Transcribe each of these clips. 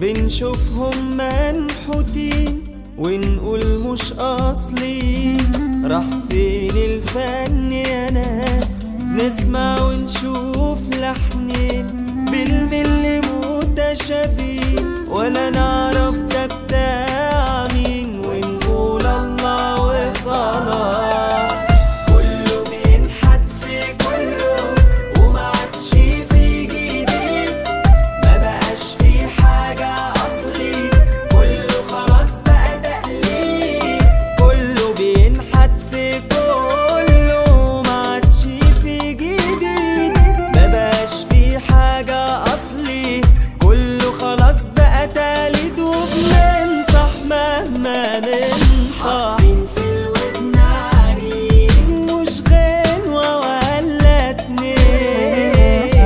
بنشوفهم منحوتين ونقول مش أصليين راح فين الفن يا ناس نسمع ونشوف لحنين بالملي متشابهين ولا نعرف ده بتاع مين ونقول الله وخلاص كله بينحت في كله وما عادش في جديد ما بقاش في حاجة أصلي كله خلاص بقى تقليد كله بينحت في كله ما عادش في جديد ما بقاش في حاجة أصلي كله خلاص بقى تقليد وبننصح مهما ننصح في الودن عريق مش غنوة ولا اتنين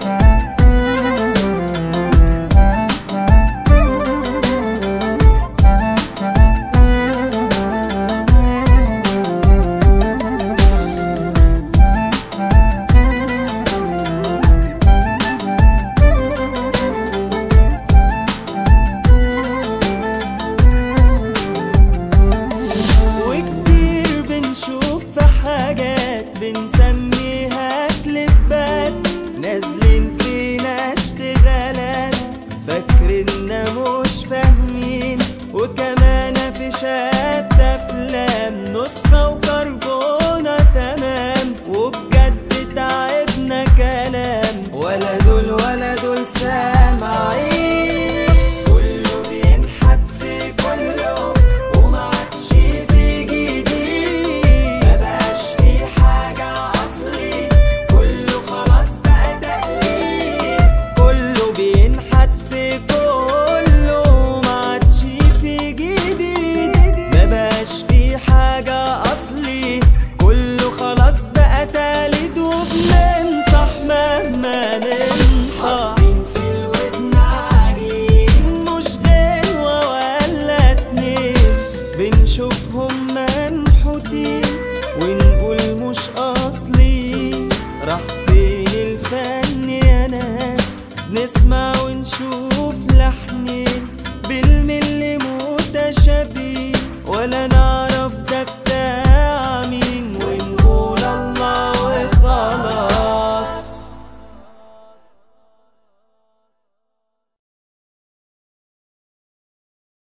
وكتير بنشوف في حاجات بنسميها كليبات نازلين فينا اشتغالات فاكريننا مش فاهمين وكمان فيشات افلام نسخة وكربونة تمام وبجد تعبنا كلام ولا دول ولا دول سامعين كله بينحت في كله وما عادش في جديد ما بقاش في حاجة أصلي كله خلاص بقى تقليد كله بينحت في كله ما عادش في جديد ما بقاش في حاجة أصلي كله خلاص بقى تقليد وبننصح مهما ننصح في الودن عجين مش غنوة ولا اتنين بنشوفهم منحوتين ونقول مش أصلي راح فين الفن يا ناس نسمع ونشوف لحنين بالملي متشابهين ولا نعرف